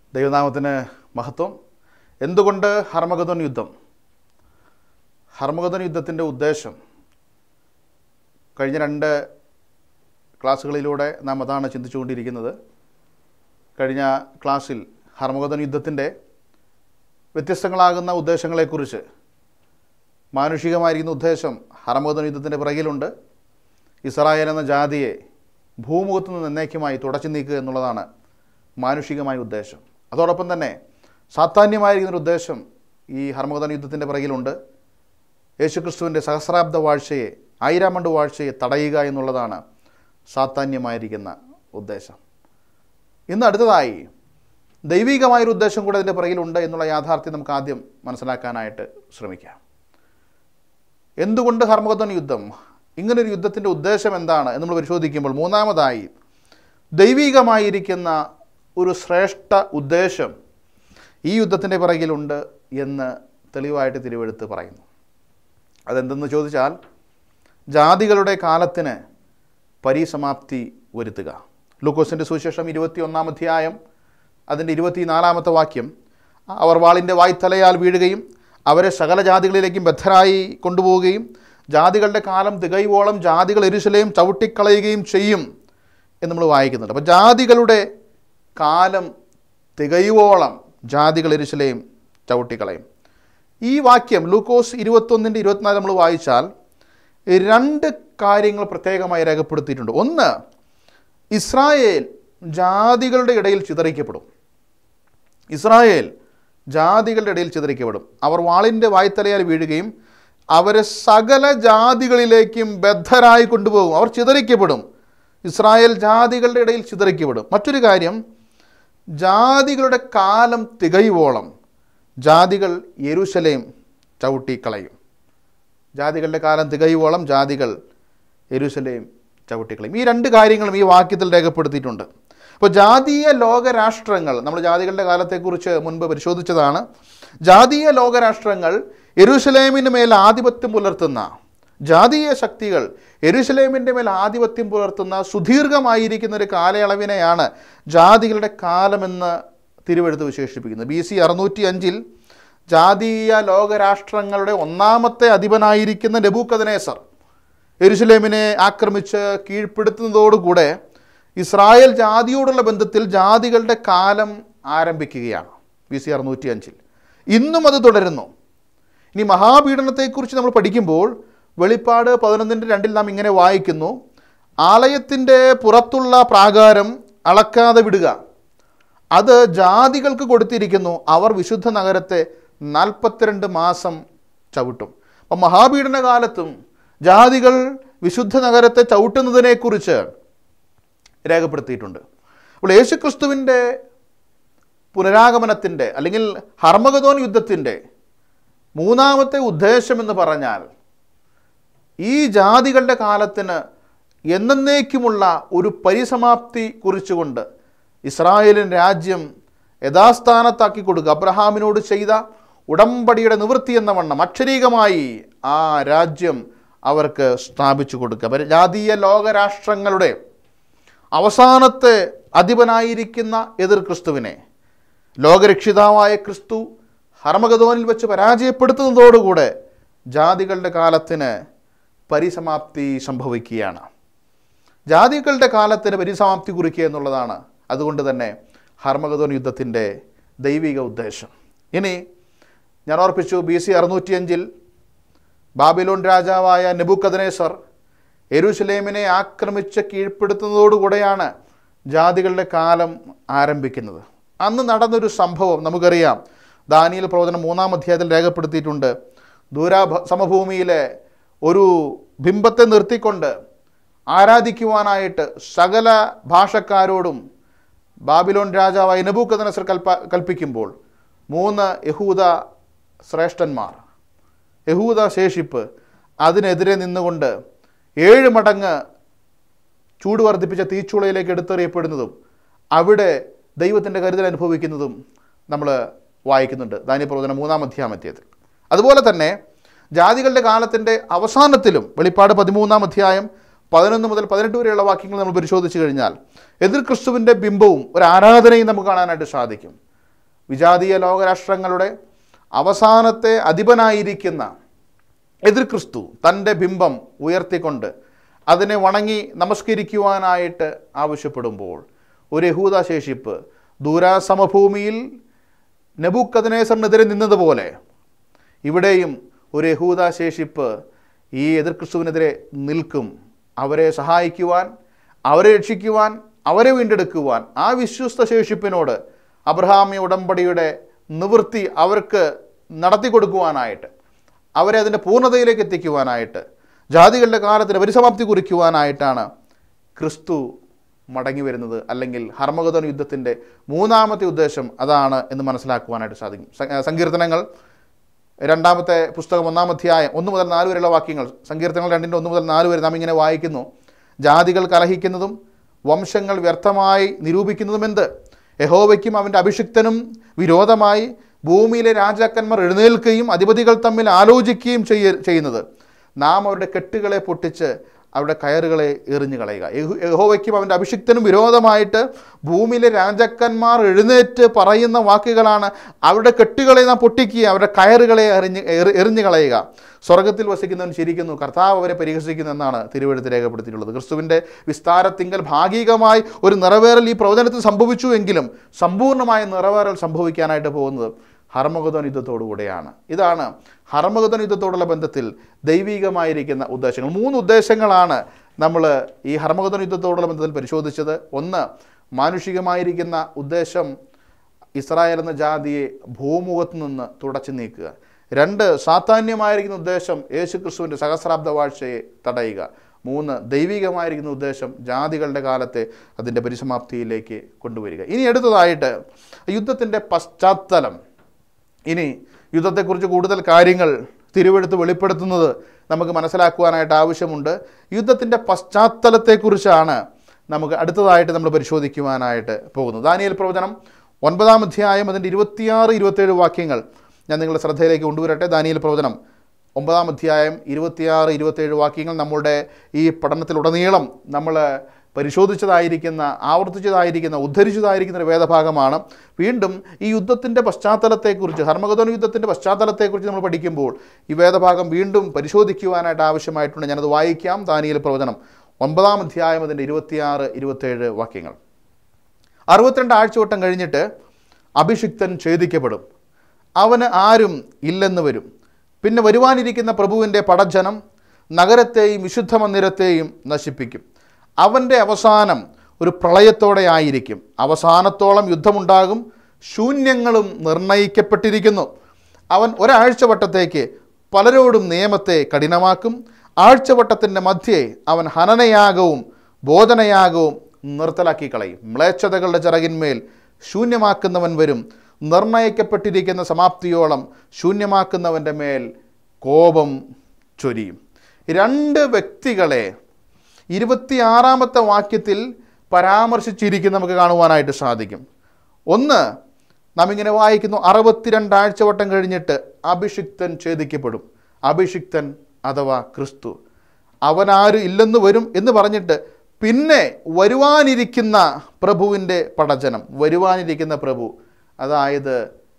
ദൈവനാമത്തിന് മഹത്വം എന്തുകൊണ്ട് ഹർമഗതൻ യുദ്ധം ഹർമഗതൻ യുദ്ധത്തിൻ്റെ ഉദ്ദേശം കഴിഞ്ഞ രണ്ട് ക്ലാസ്സുകളിലൂടെ നാം അതാണ് ചിന്തിച്ചുകൊണ്ടിരിക്കുന്നത് കഴിഞ്ഞ ക്ലാസ്സിൽ ഹർമഗതൻ യുദ്ധത്തിൻ്റെ വ്യത്യസ്തങ്ങളാകുന്ന ഉദ്ദേശങ്ങളെക്കുറിച്ച് മാനുഷികമായിരിക്കുന്ന ഉദ്ദേശം ഹർമഗതൻ യുദ്ധത്തിൻ്റെ പിറകിലുണ്ട് ഇസ്രായേൽ എന്ന ജാതിയെ ഭൂമുഖത്ത് നിന്ന് എന്നേക്കുമായി തുടച്ചു നീക്കുക എന്നുള്ളതാണ് മാനുഷികമായ ഉദ്ദേശം അതോടൊപ്പം തന്നെ സാധാന്യമായിരിക്കുന്നൊരു ഉദ്ദേശം ഈ ഹർമഗതൻ യുദ്ധത്തിൻ്റെ പിറകിലുണ്ട് യേശുക്രിസ്തുവിൻ്റെ സഹസ്രാബ്ദ വാഴ്ചയെ ആയിരാമണ്ട് വാഴ്ചയെ തടയുക എന്നുള്ളതാണ് സാധാന്യമായിരിക്കുന്ന ഉദ്ദേശം ഇന്ന് അടുത്തതായി ദൈവികമായൊരു ഉദ്ദേശം കൂടെ അതിൻ്റെ പിറകിലുണ്ട് എന്നുള്ള യാഥാർത്ഥ്യം നമുക്ക് ആദ്യം മനസ്സിലാക്കാനായിട്ട് ശ്രമിക്കാം എന്തുകൊണ്ട് ഹർമഗതൻ യുദ്ധം ഇങ്ങനൊരു യുദ്ധത്തിൻ്റെ ഉദ്ദേശം എന്താണ് എന്ന് നമ്മൾ പരിശോധിക്കുമ്പോൾ മൂന്നാമതായി ദൈവികമായിരിക്കുന്ന ഒരു ശ്രേഷ്ഠ ഉദ്ദേശം ഈ യുദ്ധത്തിൻ്റെ പിറകിലുണ്ട് എന്ന് തെളിവായിട്ട് തിരുവെടുത്ത് പറയുന്നു അതെന്തെന്ന് ചോദിച്ചാൽ ജാതികളുടെ കാലത്തിന് പരിസമാപ്തി വരുത്തുക ലൂക്കോസിൻ്റെ സുവിശേഷം ഇരുപത്തി ഒന്നാം അധ്യായം അതിൻ്റെ ഇരുപത്തിനാലാമത്തെ വാക്യം അവർ വാളിൻ്റെ വായ്ത്തലയാൽ വീഴുകയും അവരെ സകല ജാതികളിലേക്കും ബദ്ധരായി കൊണ്ടുപോവുകയും ജാതികളുടെ കാലം തികയുവോളം ജാതികൾ എരുശലയും ചവിട്ടിക്കളയുകയും ചെയ്യും എന്ന് നമ്മൾ വായിക്കുന്നുണ്ട് അപ്പോൾ ജാതികളുടെ കാലം തികയുവോളം ജാതികൾ എരുശലയും ചവിട്ടിക്കളയും ഈ വാക്യം ലൂക്കോസ് ഇരുപത്തൊന്നിൻ്റെ ഇരുപത്തിനാല് നമ്മൾ വായിച്ചാൽ രണ്ട് കാര്യങ്ങൾ പ്രത്യേകമായി രേഖപ്പെടുത്തിയിട്ടുണ്ട് ഒന്ന് ഇസ്രായേൽ ജാതികളുടെ ഇടയിൽ ചിതറിക്കപ്പെടും ഇസ്രായേൽ ജാതികളുടെ ഇടയിൽ ചിതറിക്കപ്പെടും അവർ വാളിൻ്റെ വായ്ത്തലയാൽ വീഴുകയും അവരെ സകല ജാതികളിലേക്കും ബദ്ധരായി കൊണ്ടുപോകും അവർ ചിതറിക്കപ്പെടും ഇസ്രായേൽ ജാതികളുടെ ഇടയിൽ ചിതറിക്കപ്പെടും മറ്റൊരു കാര്യം ജാതികളുടെ കാലം തികയുവോളം ജാതികൾ യെരുശലേം ചവിട്ടിക്കളയും ജാതികളുടെ കാലം തികയുവോളം ജാതികൾ യെരുശലേം ചവിട്ടിക്കളയും ഈ രണ്ട് കാര്യങ്ങളും ഈ വാക്യത്തിൽ രേഖപ്പെടുത്തിയിട്ടുണ്ട് അപ്പോൾ ജാതീയ ലോകരാഷ്ട്രങ്ങൾ നമ്മൾ ജാതികളുടെ കാലത്തെക്കുറിച്ച് മുൻപ് പരിശോധിച്ചതാണ് ജാതീയ ലോകരാഷ്ട്രങ്ങൾ യെരുശലേമിന് മേൽ ആധിപത്യം പുലർത്തുന്ന ജാതീയ ശക്തികൾ യെരുശലേമിൻ്റെ മേൽ ആധിപത്യം പുലർത്തുന്ന സുദീർഘമായിരിക്കുന്ന ഒരു കാലയളവിനെയാണ് ജാതികളുടെ കാലമെന്ന് തിരുവെടുത്ത് വിശേഷിപ്പിക്കുന്നത് ബി സി അറുന്നൂറ്റി അഞ്ചിൽ ജാതീയ ലോകരാഷ്ട്രങ്ങളുടെ ഒന്നാമത്തെ അധിപനായിരിക്കുന്ന നെബൂക്കദനേസർ യെരുശലേമിനെ ആക്രമിച്ച് കീഴ്പ്പെടുത്തുന്നതോടുകൂടെ ഇസ്രായേൽ ജാതിയോടുള്ള ബന്ധത്തിൽ ജാതികളുടെ കാലം ആരംഭിക്കുകയാണ് ബി സി അറുന്നൂറ്റി അഞ്ചിൽ ഇന്നും അത് തുടരുന്നു ഇനി മഹാപീഡനത്തെക്കുറിച്ച് നമ്മൾ പഠിക്കുമ്പോൾ വെളിപ്പാട് പതിനൊന്നിൻ്റെ രണ്ടിൽ നാം ഇങ്ങനെ വായിക്കുന്നു ആലയത്തിൻ്റെ പുറത്തുള്ള പ്രാകാരം അളക്കാതെ വിടുക അത് ജാതികൾക്ക് കൊടുത്തിരിക്കുന്നു അവർ വിശുദ്ധ നഗരത്തെ നാൽപ്പത്തിരണ്ട് മാസം ചവിട്ടും അപ്പം മഹാപീഡന കാലത്തും ജാതികൾ വിശുദ്ധ നഗരത്തെ ചവിട്ടുന്നതിനെക്കുറിച്ച് രേഖപ്പെടുത്തിയിട്ടുണ്ട് അപ്പോൾ യേശുക്രിസ്തുവിൻ്റെ പുനരാഗമനത്തിൻ്റെ അല്ലെങ്കിൽ ഹർമഗതോൻ യുദ്ധത്തിൻ്റെ മൂന്നാമത്തെ ഉദ്ദേശം എന്ന് പറഞ്ഞാൽ ഈ ജാതികളുടെ കാലത്തിന് എന്നേക്കുമുള്ള ഒരു പരിസമാപ്തി കുറിച്ചുകൊണ്ട് ഇസ്രായേലിൻ രാജ്യം യഥാസ്ഥാനത്താക്കി കൊടുക്കുക അബ്രഹാമിനോട് ചെയ്ത ഉടമ്പടിയുടെ നിവൃത്തി എന്ന വണ്ണം അക്ഷരീകമായി ആ രാജ്യം അവർക്ക് സ്ഥാപിച്ചു കൊടുക്കുക ജാതീയ ലോകരാഷ്ട്രങ്ങളുടെ അവസാനത്തെ അധിപനായിരിക്കുന്ന എതിർ ക്രിസ്തുവിനെ ലോകരക്ഷിതാവായ ക്രിസ്തു ഹർമഗതോനിൽ വെച്ച് പരാജയപ്പെടുത്തുന്നതോടുകൂടെ ജാതികളുടെ കാലത്തിന് പരിസമാപ്തി സംഭവിക്കുകയാണ് ജാതികളുടെ കാലത്തിന് പരിസമാപ്തി കുറിക്കുക എന്നുള്ളതാണ് അതുകൊണ്ട് തന്നെ ഹർമഗതോൻ യുദ്ധത്തിൻ്റെ ദൈവിക ഉദ്ദേശം ഇനി ഞാൻ ഓർപ്പിച്ചു ബി സി അറുന്നൂറ്റിയഞ്ചിൽ ബാബിലോൺ രാജാവായ നെബുക്കദനേസർ എരുശലേമിനെ ആക്രമിച്ച് കീഴ്പ്പെടുത്തുന്നതോടുകൂടെയാണ് ജാതികളുടെ കാലം ആരംഭിക്കുന്നത് അന്ന് നടന്നൊരു സംഭവം നമുക്കറിയാം ദാനിയൽ പ്രവചനം മൂന്നാം അധ്യായത്തിൽ രേഖപ്പെടുത്തിയിട്ടുണ്ട് ദൂരാ സമഭൂമിയിലെ ഒരു ബിംബത്തെ നിർത്തിക്കൊണ്ട് ആരാധിക്കുവാനായിട്ട് സകല ഭാഷക്കാരോടും ബാബിലോൺ രാജാവായ നബൂക്കദനസർ കൽപ്പ കൽപ്പിക്കുമ്പോൾ മൂന്ന് യഹൂദ ശ്രേഷ്ഠന്മാർ യഹൂദ ശേഷിപ്പ് അതിനെതിരെ നിന്നുകൊണ്ട് ഏഴ് മടങ്ങ് ചൂട് വർദ്ധിപ്പിച്ച തീച്ചുളയിലേക്ക് എടുത്തെറിയപ്പെടുന്നതും അവിടെ ദൈവത്തിൻ്റെ കരുതൽ അനുഭവിക്കുന്നതും നമ്മൾ വായിക്കുന്നുണ്ട് ദാനിപ്രവചനം മൂന്നാം അധ്യായത്തിൽ അതുപോലെ തന്നെ ജാതികളുടെ കാലത്തിൻ്റെ അവസാനത്തിലും വെളിപ്പാട് പതിമൂന്നാം അധ്യായം പതിനൊന്ന് മുതൽ പതിനെട്ട് വരെയുള്ള വാക്യങ്ങൾ നമ്മൾ പരിശോധിച്ചു കഴിഞ്ഞാൽ എതിർ ക്രിസ്തുവിൻ്റെ ബിംബവും ഒരു ആരാധനയും നമുക്ക് കാണാനായിട്ട് സാധിക്കും വിജാതീയ ലോകരാഷ്ട്രങ്ങളുടെ അവസാനത്തെ അധിപനായിരിക്കുന്ന എതിർ ക്രിസ്തു തൻ്റെ ബിംബം ഉയർത്തിക്കൊണ്ട് അതിനെ വണങ്ങി നമസ്കരിക്കുവാനായിട്ട് ആവശ്യപ്പെടുമ്പോൾ ഒരു യഹൂദ ശേഷിപ്പ് ദൂരാസമഭൂമിയിൽ നെബൂക്കദനേസറിനെതിരെ നിന്നതുപോലെ ഇവിടെയും ഒരു യഹൂദ ശേഷിപ്പ് ഈ എതിർ ക്രിസ്തുവിനെതിരെ നിൽക്കും അവരെ സഹായിക്കുവാൻ അവരെ രക്ഷിക്കുവാൻ അവരെ വീണ്ടെടുക്കുവാൻ ആ വിശ്വസ്ത ശേഷിപ്പിനോട് അബ്രഹാമ്യ ഉടമ്പടിയുടെ നിവൃത്തി അവർക്ക് നടത്തി കൊടുക്കുവാനായിട്ട് അവരെ അതിൻ്റെ പൂർണ്ണതയിലേക്ക് എത്തിക്കുവാനായിട്ട് ജാതികളുടെ കാലത്തിന് പരിസമാപ്തി കുറിക്കുവാനായിട്ടാണ് ക്രിസ്തു മടങ്ങി വരുന്നത് അല്ലെങ്കിൽ ഹർമഗതോൻ യുദ്ധത്തിൻ്റെ മൂന്നാമത്തെ ഉദ്ദേശം അതാണ് എന്ന് മനസ്സിലാക്കുവാനായിട്ട് സാധിക്കും സ- സങ്കീർത്തനങ്ങൾ രണ്ടാമത്തെ പുസ്തകം ഒന്നാം അധ്യായം ഒന്ന് മുതൽ നാല് വരെയുള്ള വാക്യങ്ങൾ സങ്കീർത്തനങ്ങൾ രണ്ടിൻ്റെ ഒന്ന് മുതൽ നാല് വരെ നാം ഇങ്ങനെ വായിക്കുന്നു ജാതികൾ കലഹിക്കുന്നതും വംശങ്ങൾ വ്യർത്ഥമായി നിരൂപിക്കുന്നതും എന്ത് യഹോവയ്ക്കും അവൻ്റെ അഭിഷിക്തനും വിരോധമായി ഭൂമിയിലെ രാജാക്കന്മാർ എഴുന്നേൽക്കുകയും അധിപതികൾ തമ്മിൽ ആലോചിക്കുകയും ചെയ്യ ചെയ്യുന്നത് നാം അവരുടെ കെട്ടുകളെ പൊട്ടിച്ച് അവരുടെ കയറുകളെ എറിഞ്ഞു കളയുക യഹോ- യഹോവയ്ക്കും അവൻ്റെ അഭിഷിക്തനും വിരോധമായിട്ട് ഭൂമിയിലെ രാജാക്കന്മാർ എഴുന്നേറ്റ് പറയുന്ന വാക്കുകളാണ് അവരുടെ കെട്ടുകളെ നാം പൊട്ടിക്കുക അവരുടെ കയറുകളെ എറിഞ്ഞ് എറി- എറിഞ്ഞു കളയുക സ്വർഗത്തിൽ വസിക്കുന്നവൻ ചിരിക്കുന്നു കർത്താവ് അവരെ പരിഹസിക്കുന്നു എന്നാണ് തിരുവെഴുത്ത് രേഖപ്പെടുത്തിയിട്ടുള്ളത് ക്രിസ്തുവിൻ്റെ വിസ്താരത്തിങ്കൽ ഭാഗികമായി ഒരു നിറവേറൽ ഈ പ്രവചനത്തിൽ സംഭവിച്ചു എങ്കിലും സമ്പൂർണ്ണമായ നിറവേറൽ സംഭവിക്കാനായിട്ട് പോകുന്നത് ഹർമഗതോൻ യുദ്ധത്തോടുകൂടെയാണ് ഇതാണ് ഹർമഗതോൻ യുദ്ധത്തോടുള്ള ബന്ധത്തിൽ ദൈവികമായിരിക്കുന്ന ഉദ്ദേശങ്ങൾ മൂന്ന് ഉദ്ദേശങ്ങളാണ് നമ്മൾ ഈ ഹർമഗതോൻ യുദ്ധത്തോടുള്ള ബന്ധത്തിൽ പരിശോധിച്ചത് ഒന്ന് മാനുഷികമായിരിക്കുന്ന ഉദ്ദേശം ഇസ്രായേൽ എന്ന ജാതിയെ ഭൂമുഖത്ത് നിന്ന് തുടച്ചു നീക്കുക രണ്ട് സാധാന്യമായിരിക്കുന്ന ഉദ്ദേശം യേശു ക്രിസ്തുവിൻ്റെ സഹസ്രാബ്ദ വാഴ്ചയെ തടയുക മൂന്ന് ദൈവികമായിരിക്കുന്ന ഉദ്ദേശം ജാതികളുടെ കാലത്തെ അതിൻ്റെ പരിസമാപ്തിയിലേക്ക് കൊണ്ടുവരിക ഇനി അടുത്തതായിട്ട് യുദ്ധത്തിൻ്റെ പശ്ചാത്തലം ഇനി യുദ്ധത്തെക്കുറിച്ച് കൂടുതൽ കാര്യങ്ങൾ തിരുവെടുത്ത് വെളിപ്പെടുത്തുന്നത് നമുക്ക് മനസ്സിലാക്കുവാനായിട്ട് ആവശ്യമുണ്ട് യുദ്ധത്തിൻ്റെ പശ്ചാത്തലത്തെക്കുറിച്ചാണ് നമുക്ക് അടുത്തതായിട്ട് നമ്മൾ പരിശോധിക്കുവാനായിട്ട് പോകുന്നത് ദാനിയൽ പ്രവചനം ഒൻപതാം അധ്യായം അതിൻ്റെ ഇരുപത്തിയാറ് ഇരുപത്തേഴ് വാക്യങ്ങൾ ഞാൻ നിങ്ങളുടെ ശ്രദ്ധയിലേക്ക് കൊണ്ടുവരട്ടെ ദാനിയൽ പ്രവചനം ഒമ്പതാം അധ്യായം ഇരുപത്തിയാറ് ഇരുപത്തേഴ് വാക്യങ്ങൾ നമ്മളുടെ ഈ പഠനത്തിലുടനീളം നമ്മൾ പരിശോധിച്ചതായിരിക്കുന്ന ആവർത്തിച്ചതായിരിക്കുന്ന ഉദ്ധരിച്ചതായിരിക്കുന്ന ഒരു വേദഭാഗമാണ് വീണ്ടും ഈ യുദ്ധത്തിൻ്റെ പശ്ചാത്തലത്തെക്കുറിച്ച് ഹർമഗതോൻ യുദ്ധത്തിൻ്റെ പശ്ചാത്തലത്തെക്കുറിച്ച് നമ്മൾ പഠിക്കുമ്പോൾ ഈ വേദഭാഗം വീണ്ടും പരിശോധിക്കുവാനായിട്ട് ആവശ്യമായിട്ടുണ്ട് ഞാനത് വായിക്കാം ദാനിയൽ പ്രവചനം ഒമ്പതാം അധ്യായം അതിൻ്റെ ഇരുപത്തിയാറ് ഇരുപത്തേഴ് വാക്യങ്ങൾ അറുപത്തിരണ്ട് ആഴ്ചവട്ടം കഴിഞ്ഞിട്ട് അഭിഷിക്തൻ ഛേദിക്കപ്പെടും അവന് ആരും ഇല്ലെന്ന് വരും പിന്നെ വരുവാനിരിക്കുന്ന പ്രഭുവിൻ്റെ പടജനം നഗരത്തെയും വിശുദ്ധ മന്ദിരത്തെയും നശിപ്പിക്കും അവൻ്റെ അവസാനം ഒരു പ്രളയത്തോടെ ആയിരിക്കും അവസാനത്തോളം യുദ്ധമുണ്ടാകും ശൂന്യങ്ങളും നിർണയിക്കപ്പെട്ടിരിക്കുന്നു അവൻ ഒരാഴ്ചവട്ടത്തേക്ക് പലരോടും നിയമത്തെ കഠിനമാക്കും ആഴ്ചവട്ടത്തിൻ്റെ മധ്യേ അവൻ ഹനനയാഗവും ബോധനയാഗവും നിർത്തലാക്കി കളയും മ്ലേച്ഛതകളുടെ ചിറകിന്മേൽ ശൂന്യമാക്കുന്നവൻ വരും നിർണയിക്കപ്പെട്ടിരിക്കുന്ന സമാപ്തിയോളം ശൂന്യമാക്കുന്നവൻ്റെ മേൽ കോപം ചൊരിയും രണ്ട് വ്യക്തികളെ ഇരുപത്തിയാറാമത്തെ വാക്യത്തിൽ പരാമർശിച്ചിരിക്കുന്ന നമുക്ക് കാണുവാനായിട്ട് സാധിക്കും ഒന്ന് നാം ഇങ്ങനെ വായിക്കുന്നു അറുപത്തിരണ്ടാഴ്ച വട്ടം കഴിഞ്ഞിട്ട് അഭിഷിക്തൻ ഛേദിക്കപ്പെടും അഭിഷിക്തൻ അഥവാ ക്രിസ്തു അവനാരും ഇല്ലെന്ന് വരും എന്ന് പറഞ്ഞിട്ട് പിന്നെ വരുവാനിരിക്കുന്ന പ്രഭുവിൻ്റെ പടജനം വരുവാനിരിക്കുന്ന പ്രഭു അതായത്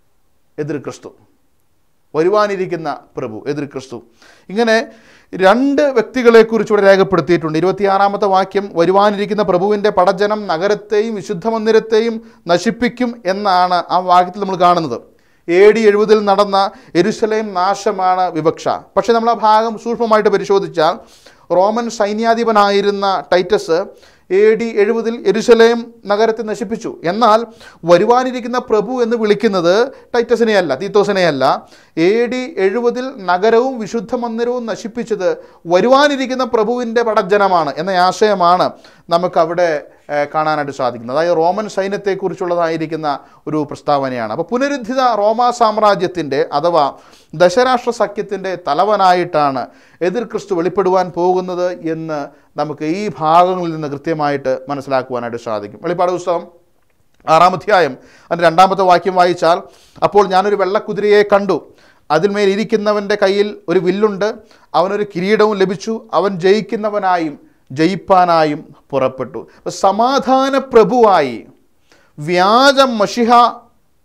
എതിർ ക്രിസ്തു വരുവാനിരിക്കുന്ന പ്രഭു എതിർ ക്രിസ്തു ഇങ്ങനെ രണ്ട് വ്യക്തികളെക്കുറിച്ച് ഇവിടെ രേഖപ്പെടുത്തിയിട്ടുണ്ട് ഇരുപത്തിയാറാമത്തെ വാക്യം വരുവാനിരിക്കുന്ന പ്രഭുവിൻ്റെ പടജനം നഗരത്തെയും വിശുദ്ധ മന്ദിരത്തെയും നശിപ്പിക്കും എന്നാണ് ആ വാക്യത്തിൽ നമ്മൾ കാണുന്നത് എ ഡി എഴുപതിൽ നടന്ന എരുസലേം നാശമാണ് വിവക്ഷ പക്ഷേ നമ്മൾ ആ ഭാഗം സൂക്ഷ്മമായിട്ട് പരിശോധിച്ചാൽ റോമൻ സൈന്യാധിപനായിരുന്ന ടൈറ്റസ് എ ഡി എഴുപതിൽ എരുസലേം നഗരത്തെ നശിപ്പിച്ചു എന്നാൽ വരുവാനിരിക്കുന്ന പ്രഭു എന്ന് വിളിക്കുന്നത് ടൈറ്റസിനെയല്ല തീത്തോസിനെയല്ല എ ഡി എഴുപതിൽ നഗരവും വിശുദ്ധ മന്ദിരവും നശിപ്പിച്ചത് വരുവാനിരിക്കുന്ന പ്രഭുവിൻ്റെ പടജനമാണ് എന്ന ആശയമാണ് നമുക്കവിടെ ഏഹ്, കാണാനായിട്ട് സാധിക്കുന്നത് അതായത് റോമൻ സൈന്യത്തെക്കുറിച്ചുള്ളതായിരിക്കുന്ന ഒരു പ്രസ്താവനയാണ് അപ്പോൾ പുനരുദ്ധിത റോമാ സാമ്രാജ്യത്തിൻ്റെ അഥവാ ദശരാഷ്ട്ര സഖ്യത്തിൻ്റെ തലവനായിട്ടാണ് എതിർ ക്രിസ്തു വെളിപ്പെടുവാൻ പോകുന്നത് എന്ന് നമുക്ക് ഈ ഭാഗങ്ങളിൽ നിന്ന് കൃത്യമായിട്ട് മനസ്സിലാക്കുവാനായിട്ട് സാധിക്കും വെളിപ്പാട് പുസ്തകം ആറാം അധ്യായം അതിൻ്റെ രണ്ടാമത്തെ വാക്യം വായിച്ചാൽ അപ്പോൾ ഞാനൊരു വെള്ളക്കുതിരയെ കണ്ടു അതിന്മേൽ ഇരിക്കുന്നവൻ്റെ കയ്യിൽ ഒരു വില്ലുണ്ട് അവനൊരു കിരീടവും ലഭിച്ചു അവൻ ജയിക്കുന്നവനായും ജയിപ്പാനായും പുറപ്പെട്ടു അപ്പോൾ സമാധാന പ്രഭുവായി വ്യാജ മഷിഹ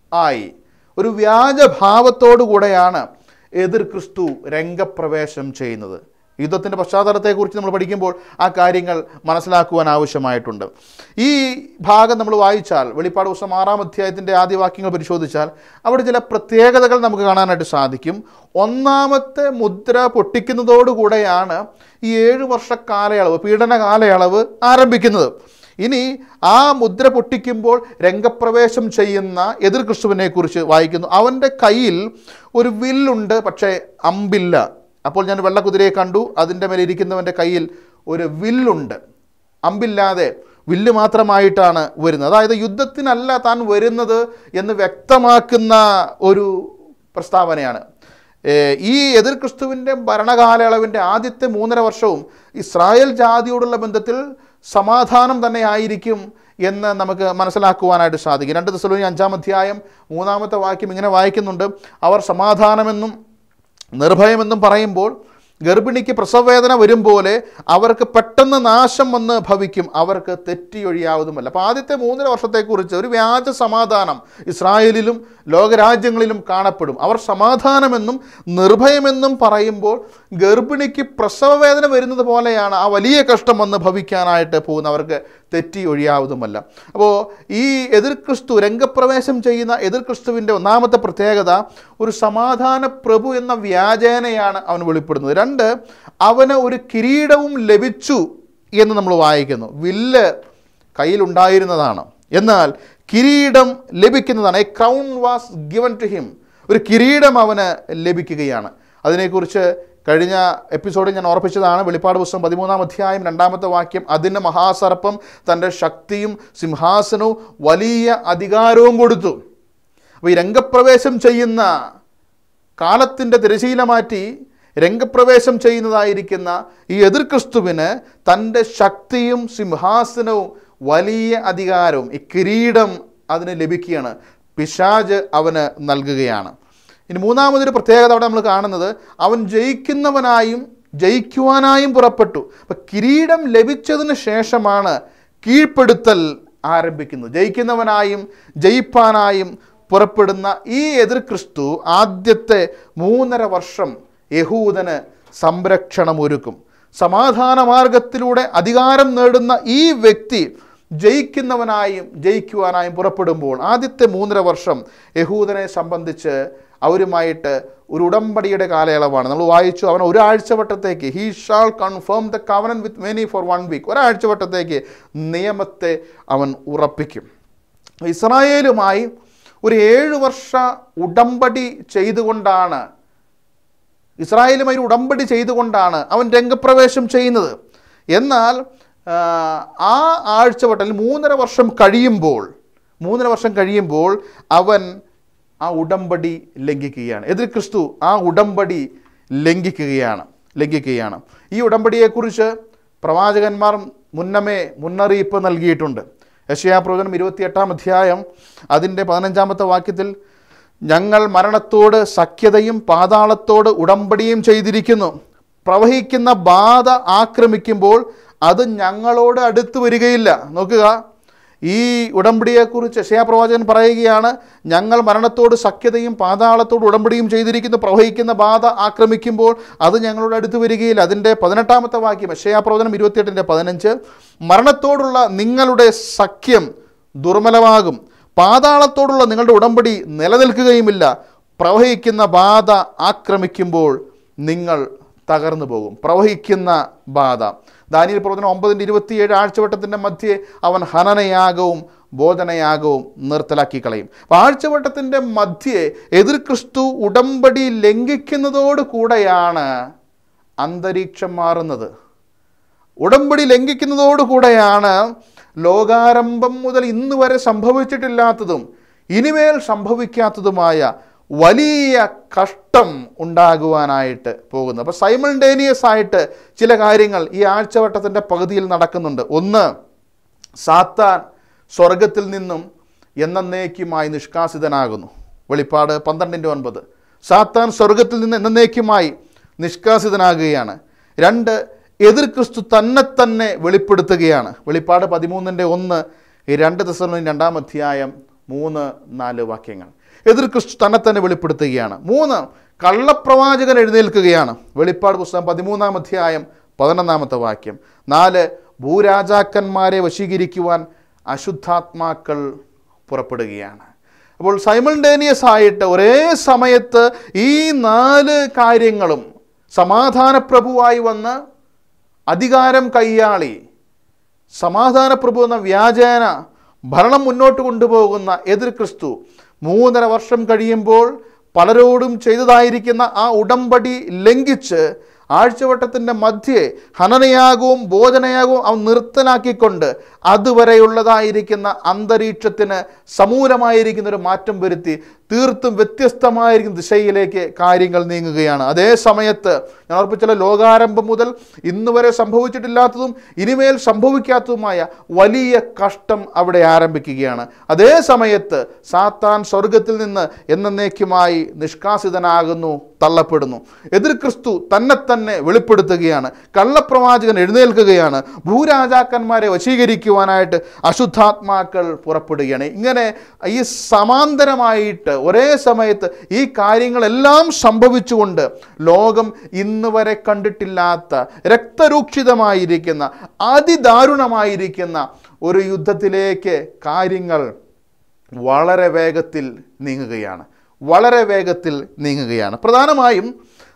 ആയി ഒരു വ്യാജഭാവത്തോടു കൂടെയാണ് എതിർ ക്രിസ്തു രംഗപ്രവേശം ചെയ്യുന്നത് യുദ്ധത്തിൻ്റെ പശ്ചാത്തലത്തെക്കുറിച്ച് നമ്മൾ പഠിക്കുമ്പോൾ ആ കാര്യങ്ങൾ മനസ്സിലാക്കുവാൻ ആവശ്യമായിട്ടുണ്ട് ഈ ഭാഗം നമ്മൾ വായിച്ചാൽ വെളിപ്പാട് ദിവസം ആറാം അധ്യായത്തിൻ്റെ ആദ്യ വാക്യങ്ങൾ പരിശോധിച്ചാൽ അവിടെ ചില പ്രത്യേകതകൾ നമുക്ക് കാണാനായിട്ട് സാധിക്കും ഒന്നാമത്തെ മുദ്ര പൊട്ടിക്കുന്നതോടുകൂടെയാണ് ഈ ഏഴ് വർഷ കാലയളവ് പീഡന കാലയളവ് ആരംഭിക്കുന്നത് ഇനി ആ മുദ്ര പൊട്ടിക്കുമ്പോൾ രംഗപ്രവേശം ചെയ്യുന്ന എതിർ ക്രിസ്തുവിനെ കുറിച്ച് വായിക്കുന്നു അവൻ്റെ കയ്യിൽ ഒരു വില്ലുണ്ട് പക്ഷേ അമ്പില്ല അപ്പോൾ ഞാൻ വെള്ളക്കുതിരയെ കണ്ടു അതിൻ്റെ മേലെ ഇരിക്കുന്നവൻ്റെ കയ്യിൽ ഒരു വില്ലുണ്ട് അമ്പില്ലാതെ വില്ല് മാത്രമായിട്ടാണ് വരുന്നത് അതായത് യുദ്ധത്തിനല്ല താൻ വരുന്നത് എന്ന് വ്യക്തമാക്കുന്ന ഒരു പ്രസ്താവനയാണ് ഏഹ് ഈ എതിർ ക്രിസ്തുവിൻ്റെ ഭരണകാലയളവിൻ്റെ ആദ്യത്തെ മൂന്നര വർഷവും ഇസ്രായേൽ ജാതിയോടുള്ള ബന്ധത്തിൽ സമാധാനം തന്നെ ആയിരിക്കും എന്ന് നമുക്ക് മനസ്സിലാക്കുവാനായിട്ട് സാധിക്കും രണ്ട് ദിവസം അഞ്ചാം അധ്യായം മൂന്നാമത്തെ വാക്യം ഇങ്ങനെ വായിക്കുന്നുണ്ട് അവർ സമാധാനമെന്നും നിർഭയമെന്നും പറയുമ്പോൾ ഗർഭിണിക്ക് പ്രസവവേദന വരും പോലെ അവർക്ക് പെട്ടെന്ന് നാശം വന്ന് ഭവിക്കും അവർക്ക് തെറ്റിയൊഴിയാവുന്നതല്ല അപ്പോൾ ആദ്യത്തെ മൂന്നര വർഷത്തെക്കുറിച്ച് ഒരു വ്യാജ സമാധാനം ഇസ്രായേലിലും ലോകരാജ്യങ്ങളിലും കാണപ്പെടും അവർ സമാധാനമെന്നും നിർഭയമെന്നും പറയുമ്പോൾ ഗർഭിണിക്ക് പ്രസവവേദന വരുന്നത് പോലെയാണ് ആ വലിയ കഷ്ടം വന്ന് ഭവിക്കാനായിട്ട് പോകുന്നവർക്ക് തെറ്റി ഒഴിയാവുന്നതുമല്ല അപ്പോൾ ഈ എതിർ ക്രിസ്തു രംഗപ്രവേശം ചെയ്യുന്ന എതിർ ക്രിസ്തുവിൻ്റെ ഒന്നാമത്തെ പ്രത്യേകത ഒരു സമാധാന പ്രഭു എന്ന വ്യാജേനയാണ് അവൻ വെളിപ്പെടുന്നത് രണ്ട് അവന് ഒരു കിരീടവും ലഭിച്ചു എന്ന് നമ്മൾ വായിക്കുന്നു വില്ല് കയ്യിലുണ്ടായിരുന്നതാണ് എന്നാൽ കിരീടം ലഭിക്കുന്നതാണ് a crown was given to him ഒരു കിരീടം അവന് ലഭിക്കുകയാണ് അതിനെക്കുറിച്ച് കഴിഞ്ഞ എപ്പിസോഡിൽ ഞാൻ ഓർപ്പിച്ചതാണ് വെളിപ്പാട് പുസ്തകം പതിമൂന്നാം അധ്യായം രണ്ടാമത്തെ വാക്യം അതിന് മഹാസർപ്പം തൻ്റെ ശക്തിയും സിംഹാസനവും വലിയ അധികാരവും കൊടുത്തു അപ്പോൾ ഈ രംഗപ്രവേശം ചെയ്യുന്ന കാലത്തിൻ്റെ തിരശീല മാറ്റി രംഗപ്രവേശം ചെയ്യുന്നതായിരിക്കുന്ന ഈ എതിർ ക്രിസ്തുവിന് തൻ്റെ ശക്തിയും സിംഹാസനവും വലിയ അധികാരവും ഈ കിരീടം അതിന് ലഭിക്കുകയാണ് പിശാജ് അവന് നൽകുകയാണ് ഇനി മൂന്നാമതൊരു പ്രത്യേകത അവിടെ നമ്മൾ കാണുന്നത് അവൻ ജയിക്കുന്നവനായും ജയിക്കുവാനായും പുറപ്പെട്ടു അപ്പം കിരീടം ലഭിച്ചതിന് ശേഷമാണ് കീഴ്പ്പെടുത്തൽ ആരംഭിക്കുന്നത് ജയിക്കുന്നവനായും ജയിപ്പാനായും പുറപ്പെടുന്ന ഈ എതിർ ക്രിസ്തു ആദ്യത്തെ മൂന്നര വർഷം യഹൂദന് സംരക്ഷണം ഒരുക്കും സമാധാന മാർഗത്തിലൂടെ അധികാരം നേടുന്ന ഈ വ്യക്തി ജയിക്കുന്നവനായും ജയിക്കുവാനായും പുറപ്പെടുമ്പോൾ ആദ്യത്തെ മൂന്നര വർഷം യഹൂദനെ സംബന്ധിച്ച് അവരുമായിട്ട് ഒരു ഉടമ്പടിയുടെ കാലയളവാണ് നമ്മൾ വായിച്ചു അവൻ ഒരാഴ്ച വട്ടത്തേക്ക് he shall confirm the covenant with many for one week ഒരാഴ്ച വട്ടത്തേക്ക് നിയമത്തെ അവൻ ഉറപ്പിക്കും ഇസ്രായേലുമായി ഒരു ഏഴ് വർഷ ഉടമ്പടി ചെയ്തുകൊണ്ടാണ് ഇസ്രായേലുമായി ഒരു ഉടമ്പടി ചെയ്തുകൊണ്ടാണ് അവൻ രംഗപ്രവേശം ചെയ്യുന്നത് എന്നാൽ ആ, ആ ആഴ്ചവട്ടൽ മൂന്നര വർഷം കഴിയുമ്പോൾ മൂന്നര വർഷം കഴിയുമ്പോൾ അവൻ ആ ഉടമ്പടി ലംഘിക്കുകയാണ് എതിർ ക്രിസ്തു ആ ഉടമ്പടി ലംഘിക്കുകയാണ് ലംഘിക്കുകയാണ് ഈ ഉടമ്പടിയെക്കുറിച്ച് പ്രവാചകന്മാർ മുന്നമേ മുന്നറിയിപ്പ് നൽകിയിട്ടുണ്ട് യശയാപ്രവചനം ഇരുപത്തിയെട്ടാം അധ്യായം അതിൻ്റെ പതിനഞ്ചാമത്തെ വാക്യത്തിൽ ഞങ്ങൾ മരണത്തോട് സഖ്യതയും പാതാളത്തോട് ഉടമ്പടിയും ചെയ്തിരിക്കുന്നു പ്രവഹിക്കുന്ന ബാധ ആക്രമിക്കുമ്പോൾ അത് ഞങ്ങളോട് അടുത്ത് വരികയില്ല നോക്കുക ഈ ഉടമ്പടിയെക്കുറിച്ച് യശയാപ്രവാചകൻ പറയുകയാണ് ഞങ്ങൾ മരണത്തോട് സഖ്യതയും പാതാളത്തോട് ഉടമ്പടിയും ചെയ്തിരിക്കുന്നു പ്രവഹിക്കുന്ന ബാധ ആക്രമിക്കുമ്പോൾ അത് ഞങ്ങളോട് അടുത്ത് വരികയില്ല അതിൻ്റെ പതിനെട്ടാമത്തെ വാക്യം യശയാപ്രവചനം ഇരുപത്തിയെട്ടിൻ്റെ പതിനഞ്ച് മരണത്തോടുള്ള നിങ്ങളുടെ സഖ്യം ദുർബലമാകും പാതാളത്തോടുള്ള നിങ്ങളുടെ ഉടമ്പടി നിലനിൽക്കുകയുമില്ല പ്രവഹിക്കുന്ന ബാധ ആക്രമിക്കുമ്പോൾ നിങ്ങൾ തകർന്നു പോകും പ്രവഹിക്കുന്ന ബാധ ദാനിയൽ പ്രവചനം ഒമ്പതിൻ്റെ ഇരുപത്തിയേഴ് ആഴ്ചവട്ടത്തിൻ്റെ മധ്യേ അവൻ ഹനനയാഗവും ബോധനയാഗവും നിർത്തലാക്കി കളയും അപ്പോൾ ആഴ്ചവട്ടത്തിൻ്റെ മധ്യേ എതിർ ക്രിസ്തു ഉടമ്പടി ലംഘിക്കുന്നതോട് കൂടെയാണ് അന്തരീക്ഷം മാറുന്നത് ഉടമ്പടി ലംഘിക്കുന്നതോടുകൂടെയാണ് ലോകാരംഭം മുതൽ ഇന്ന് വരെ സംഭവിച്ചിട്ടില്ലാത്തതും ഇനിമേൽ സംഭവിക്കാത്തതുമായ വലിയ കഷ്ടം ഉണ്ടാകുവാനായിട്ട് പോകുന്നത് അപ്പോൾ സൈമൾഡേനിയസ് ആയിട്ട് ചില കാര്യങ്ങൾ ഈ ആഴ്ചവട്ടത്തിൻ്റെ പകുതിയിൽ നടക്കുന്നുണ്ട് ഒന്ന് സാത്താൻ സ്വർഗത്തിൽ നിന്നും എന്നേക്കുമായി നിഷ്കാസിതനാകുന്നു വെളിപ്പാട് പന്ത്രണ്ടിൻ്റെ ഒൻപത് സാത്താൻ സ്വർഗത്തിൽ നിന്ന് എന്നേക്കുമായി നിഷ്കാസിതനാകുകയാണ് രണ്ട് എതിർ ക്രിസ്തു തന്നെ തന്നെ വെളിപ്പെടുത്തുകയാണ് വെളിപ്പാട് പതിമൂന്നിൻ്റെ ഒന്ന് ഈ രണ്ട് ദിവസം രണ്ടാം അധ്യായം മൂന്ന് നാല് വാക്യങ്ങൾ എതിർ ക്രിസ്തു തന്നെ തന്നെ വെളിപ്പെടുത്തുകയാണ് മൂന്ന് കള്ളപ്രവാചകൻ എഴുന്നേൽക്കുകയാണ് വെളിപ്പാട് പുസ്തകം പതിമൂന്നാം അധ്യായം പതിനൊന്നാമത്തെ വാക്യം നാല് ഭൂരാജാക്കന്മാരെ വശീകരിക്കുവാൻ അശുദ്ധാത്മാക്കൾ പുറപ്പെടുകയാണ് അപ്പോൾ സൈമൾഡേനിയസ് ആയിട്ട് ഒരേ സമയത്ത് ഈ നാല് കാര്യങ്ങളും സമാധാന പ്രഭുവായി വന്ന് അധികാരം കൈയാളി സമാധാന പ്രഭു എന്ന വ്യാജേന ഭരണം മുന്നോട്ട് കൊണ്ടുപോകുന്ന എതിർ ക്രിസ്തു മൂന്നര വർഷം കഴിയുമ്പോൾ പലരോടും ചെയ്തതായിരിക്കുന്ന ആ ഉടമ്പടി ലംഘിച്ച് ആഴ്ചവട്ടത്തിൻ്റെ മധ്യേ ഹനനയാകവും ഭോജനയാകവും അവൻ നിർത്തലാക്കിക്കൊണ്ട് അതുവരെയുള്ളതായിരിക്കുന്ന അന്തരീക്ഷത്തിന് സമൂലമായിരിക്കുന്ന ഒരു മാറ്റം വരുത്തി തീർത്തും വ്യത്യസ്തമായിരിക്കുന്ന ദിശയിലേക്ക് കാര്യങ്ങൾ നീങ്ങുകയാണ് അതേ സമയത്ത് ഞാൻ ഓർപ്പിച്ചുള്ള ലോകാരംഭം മുതൽ ഇന്ന് വരെ സംഭവിച്ചിട്ടില്ലാത്തതും ഇനിമേൽ സംഭവിക്കാത്തതുമായ വലിയ കഷ്ടം അവിടെ ആരംഭിക്കുകയാണ് അതേ സമയത്ത് സാത്താൻ സ്വർഗത്തിൽ നിന്ന് എന്നേക്കുമായി നിഷ്കാസിതനാകുന്നു തള്ളപ്പെടുന്നു എതിർ ക്രിസ്തു തന്നെ തന്നെ വെളിപ്പെടുത്തുകയാണ് കള്ളപ്രവാചകൻ എഴുന്നേൽക്കുകയാണ് ഭൂരാജാക്കന്മാരെ വശീകരിക്കുവാനായിട്ട് അശുദ്ധാത്മാക്കൾ പുറപ്പെടുകയാണ് ഇങ്ങനെ ഈ സമാന്തരമായിട്ട് ഒരേ സമയത്ത് ഈ കാര്യങ്ങളെല്ലാം സംഭവിച്ചുകൊണ്ട് ലോകം ഇന്ന് വരെ കണ്ടിട്ടില്ലാത്ത രക്തരൂക്ഷിതമായിരിക്കുന്ന അതിദാരുണമായിരിക്കുന്ന ഒരു യുദ്ധത്തിലേക്ക് കാര്യങ്ങൾ വളരെ വേഗത്തിൽ നീങ്ങുകയാണ് വളരെ വേഗത്തിൽ നീങ്ങുകയാണ് പ്രധാനമായും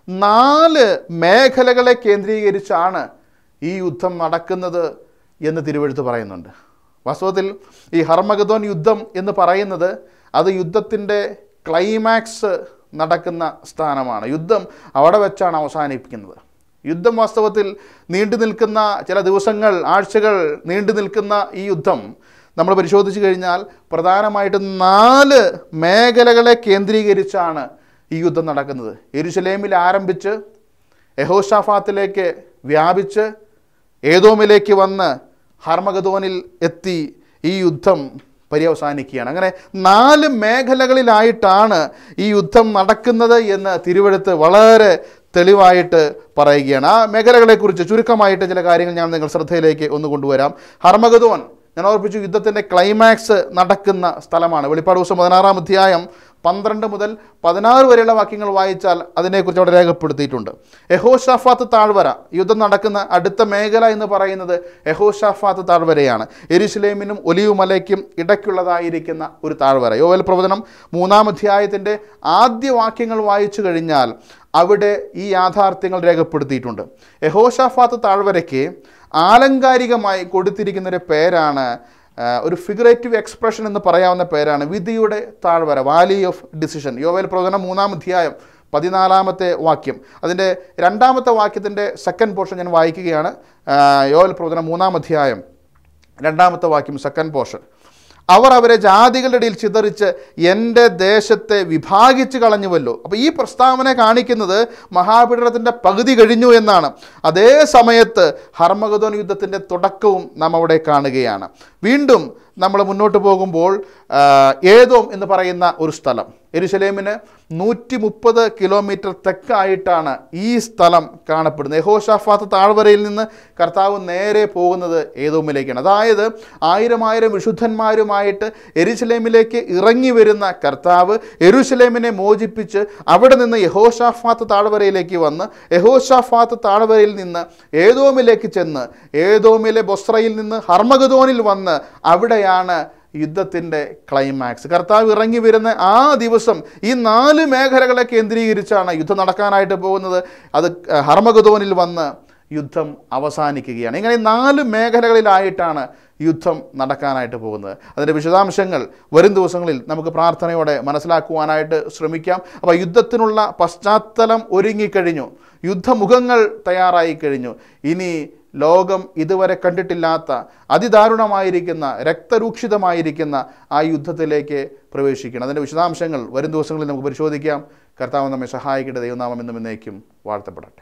നാല് മേഖലകളെ കേന്ദ്രീകരിച്ചാണ് ഈ യുദ്ധം നടക്കുന്നത് എന്ന് തിരുവഴുത്ത് പറയുന്നുണ്ട് വാസ്തവത്തിൽ ഈ ഹർമഗദോൻ യുദ്ധം എന്ന് പറയുന്നത് അത് യുദ്ധത്തിൻ്റെ ക്ലൈമാക്സ് നടക്കുന്ന സ്ഥാനമാണ് യുദ്ധം അവിടെ വെച്ചാണ് അവസാനിപ്പിക്കുന്നത് യുദ്ധം വാസ്തവത്തിൽ നീണ്ടു നിൽക്കുന്ന ചില ദിവസങ്ങൾ ആഴ്ചകൾ നീണ്ടു നിൽക്കുന്ന ഈ യുദ്ധം നമ്മൾ പരിശോധിച്ച് കഴിഞ്ഞാൽ പ്രധാനമായിട്ടും നാല് മേഖലകളെ കേന്ദ്രീകരിച്ചാണ് ഈ യുദ്ധം നടക്കുന്നത് എരുശലേമിൽ ആരംഭിച്ച് യഹോഷാഫാത്തിലേക്ക് വ്യാപിച്ച് ഏതോമിലേക്ക് വന്ന് ഹർമഗദോനിൽ എത്തി ഈ യുദ്ധം പര്യവസാനിക്കുകയാണ് അങ്ങനെ നാല് മേഖലകളിലായിട്ടാണ് ഈ യുദ്ധം നടക്കുന്നത് എന്ന് തിരുവഴുത്ത് വളരെ തെളിവായിട്ട് പറയുകയാണ് ആ മേഖലകളെക്കുറിച്ച് ചുരുക്കമായിട്ട് ചില കാര്യങ്ങൾ ഞാൻ നിങ്ങൾ ശ്രദ്ധയിലേക്ക് ഒന്ന് കൊണ്ടുവരാം ഹർമഗദോൻ ഞാൻ ഓർപ്പിച്ചു യുദ്ധത്തിൻ്റെ ക്ലൈമാക്സ് നടക്കുന്ന സ്ഥലമാണ് വെളിപ്പാട് ദിവസം പതിനാറാം അധ്യായം പന്ത്രണ്ട് മുതൽ പതിനാറ് വരെയുള്ള വാക്യങ്ങൾ വായിച്ചാൽ അതിനെക്കുറിച്ച് അവിടെ രേഖപ്പെടുത്തിയിട്ടുണ്ട് എഹോഷാഫാത്ത് താഴ്വര യുദ്ധം നടക്കുന്ന അടുത്ത മേഖല എന്ന് പറയുന്നത് എഹോഷാഫാത്ത് താഴ്വരയാണ് എരുസലേമിനും ഒലിയു മലയ്ക്കും ഇടയ്ക്കുള്ളതായിരിക്കുന്ന ഒരു താഴ്വര യോവൽ പ്രവചനം മൂന്നാം അധ്യായത്തിൻ്റെ ആദ്യ വാക്യങ്ങൾ വായിച്ചു കഴിഞ്ഞാൽ അവിടെ ഈ യാഥാർത്ഥ്യങ്ങൾ രേഖപ്പെടുത്തിയിട്ടുണ്ട് യഹോഷാഫാത്ത് താഴ്വരയ്ക്ക് ആലങ്കാരികമായി കൊടുത്തിരിക്കുന്ന ഒരു പേരാണ് ആ, ഒരു ഫിഗറേറ്റീവ് എക്സ്പ്രഷൻ എന്ന് പറയാവുന്ന പേരാണ് വിധിയുടെ താഴ്വര വാലി ഓഫ് ഡിസിഷൻ യോവേൽ പ്രവചനം മൂന്നാം അധ്യായം പതിനാലാമത്തെ വാക്യം അതിൻ്റെ രണ്ടാമത്തെ വാക്യത്തിൻ്റെ സെക്കൻഡ് പോർഷൻ ഞാൻ വായിക്കുകയാണ് ആ, യോവേൽ പ്രവചനം മൂന്നാം അധ്യായം രണ്ടാമത്തെ വാക്യം സെക്കൻഡ് പോർഷൻ അവർ അവരെ ജാതികളുടെ ഇടയിൽ ചിതറിച്ച് എൻ്റെ ദേശത്തെ വിഭാഗിച്ച് കളഞ്ഞുവല്ലോ അപ്പോൾ ഈ പ്രസ്താവന കാണിക്കുന്നത് മഹാപീഡനത്തിൻ്റെ പകുതി കഴിഞ്ഞു എന്നാണ് അതേ സമയത്ത് ഹർമഗദോൻ യുദ്ധത്തിൻ്റെ തുടക്കവും നാം അവിടെ കാണുകയാണ് വീണ്ടും നമ്മൾ മുന്നോട്ട് പോകുമ്പോൾ ആ, ഏതോം എന്ന് പറയുന്ന ഒരു സ്ഥലം എരുശലേമിന് നൂറ്റി മുപ്പത് കിലോമീറ്റർ തെക്കായിട്ടാണ് ഈ സ്ഥലം കാണപ്പെടുന്നത് യഹോഷാഫാത്ത് താഴ്വരയിൽ നിന്ന് കർത്താവ് നേരെ പോകുന്നത് ഏതോമിലേക്കാണ് അതായത് ആയിരം ആയിരം വിശുദ്ധന്മാരുമായിട്ട് എരുശലേമിലേക്ക് ഇറങ്ങി വരുന്ന കർത്താവ് എരുശലേമിനെ മോചിപ്പിച്ച് അവിടെ നിന്ന് യഹോഷാഫാത്ത് താഴ്വരയിലേക്ക് വന്ന് യഹോഷാഫാത്ത് താഴ്വരയിൽ നിന്ന് ഏതോമിലേക്ക് ചെന്ന് ഏതോമിലെ ബൊസ്രയിൽ നിന്ന് ഹർമഗദോനിൽ വന്ന് അവിടെയാണ് യുദ്ധത്തിൻ്റെ ക്ലൈമാക്സ് കർത്താവ് ഇറങ്ങി വരുന്ന ആ ദിവസം ഈ നാല് മേഖലകളെ കേന്ദ്രീകരിച്ചാണ് യുദ്ധം നടക്കാനായിട്ട് പോകുന്നത് അത് ഹർമഗദോനിൽ വന്ന് യുദ്ധം അവസാനിക്കുകയാണ് ഇങ്ങനെ ഈ നാല് മേഖലകളിലായിട്ടാണ് യുദ്ധം നടക്കാനായിട്ട് പോകുന്നത് അതിൻ്റെ വിശദാംശങ്ങൾ വരും ദിവസങ്ങളിൽ നമുക്ക് പ്രാർത്ഥനയോടെ മനസ്സിലാക്കുവാനായിട്ട് ശ്രമിക്കാം അപ്പോൾ യുദ്ധത്തിനുള്ള പശ്ചാത്തലം ഒരുങ്ങിക്കഴിഞ്ഞു യുദ്ധമുഖങ്ങൾ തയ്യാറായി കഴിഞ്ഞു ഇനി ലോകം ഇതുവരെ കണ്ടിട്ടില്ലാത്ത അതിദാരുണമായിരിക്കുന്ന രക്തരൂക്ഷിതമായിരിക്കുന്ന ആ യുദ്ധത്തിലേക്ക് പ്രവേശിക്കണം അതിൻ്റെ വിശദാംശങ്ങൾ വരും ദിവസങ്ങളിൽ നമുക്ക് പരിശോധിക്കാം കർത്താവ് നമ്മെ സഹായിക്കട്ടെ ദൈവനാമം എന്നും എന്നേക്കും വാഴ്ത്തപ്പെടട്ടെ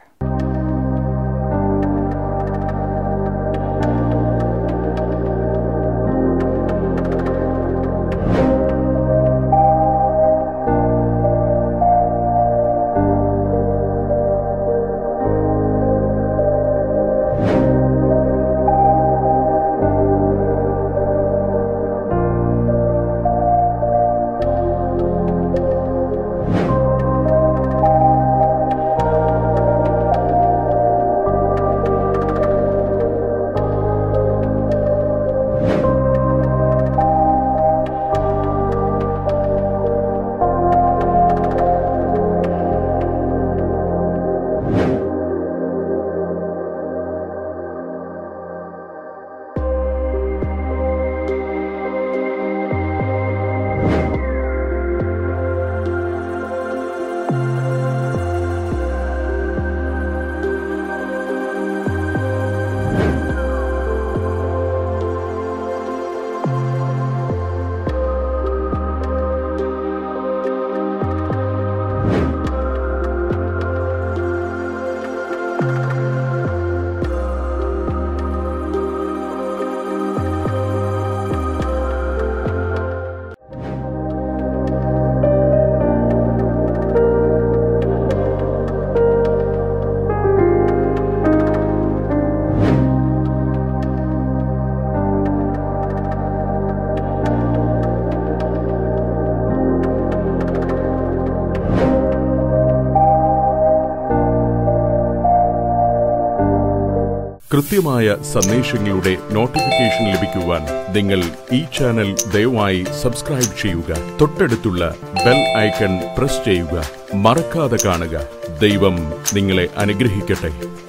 കൃത്യമായ സന്ദേശങ്ങളുടെ നോട്ടിഫിക്കേഷൻ ലഭിക്കുവാൻ നിങ്ങൾ ഈ ചാനൽ ദയവായി സബ്സ്ക്രൈബ് ചെയ്യുക തൊട്ടടുത്തുള്ള ബെൽ ഐക്കൺ പ്രസ് ചെയ്യുക മറക്കാതെ കാണുക ദൈവം നിങ്ങളെ അനുഗ്രഹിക്കട്ടെ